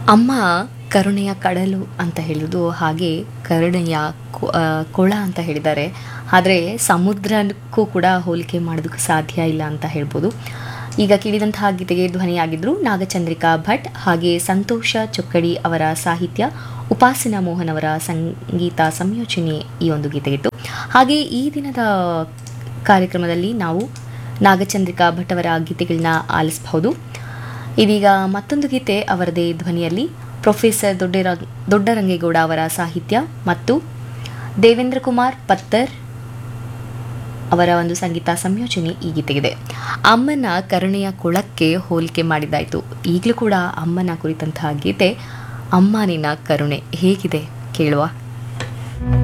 ಅಮ್ಮ ಕರುಣೆಯ ಕಡಲು ಅಂತ ಹೇಳೋದು ಹಾಗೆ ಕರುಣೆಯ ಕೊ- ಆ, ಕೊಳ ಅಂತ ಹೇಳಿದ್ದಾರೆ ಆದರೆ ಸಮುದ್ರಕ್ಕೂ ಕೂಡ ಹೋಲಿಕೆ ಮಾಡೋದಕ್ಕೆ ಸಾಧ್ಯ ಇಲ್ಲ ಅಂತ ಹೇಳ್ಬೋದು ಈಗ ಕೇಳಿದಂತಹ ಗೀತೆಗೆ ಧ್ವನಿಯಾಗಿದ್ದರು ನಾಗಚಂದ್ರಿಕಾ ಭಟ್ ಹಾಗೆ ಸಂತೋಷ ಚೊಕ್ಕಡಿ ಅವರ ಸಾಹಿತ್ಯ ಉಪಾಸನಾ ಮೋಹನ್ ಅವರ ಸಂಗೀತ ಸಂಯೋಜನೆ ಈ ಒಂದು ಗೀತೆಗಿತ್ತು ಹಾಗೆ ಈ ದಿನದ ಕಾರ್ಯಕ್ರಮದಲ್ಲಿ ನಾವು ನಾಗಚಂದ್ರಿಕಾ ಭಟ್ ಅವರ ಗೀತೆಗಳನ್ನ ಆಲಿಸಬಹುದು ಇದೀಗ ಮತ್ತೊಂದು ಗೀತೆ ಅವರದೇ ಧ್ವನಿಯಲ್ಲಿ ಪ್ರೊಫೆಸರ್ ದೊಡ್ಡರ ದೊಡ್ಡರಂಗೇಗೌಡ ಅವರ ಸಾಹಿತ್ಯ ಮತ್ತು ದೇವೇಂದ್ರ ಕುಮಾರ್ ಪತ್ತರ್ ಅವರ ಒಂದು ಸಂಗೀತ ಸಂಯೋಜನೆ ಈ ಗೀತೆಗಿದೆ ಅಮ್ಮನ ಕರುಣೆಯ ಕೊಳಕ್ಕೆ ಹೋಲಿಕೆ ಮಾಡಿದ್ದಾಯಿತು ಈಗಲೂ ಕೂಡ ಅಮ್ಮನ ಕುರಿತಂತಹ ಗೀತೆ ಅಮ್ಮ ನಿನ್ನ ಕರುಣೆ ಹೇಗಿದೆ ಕೇಳುವ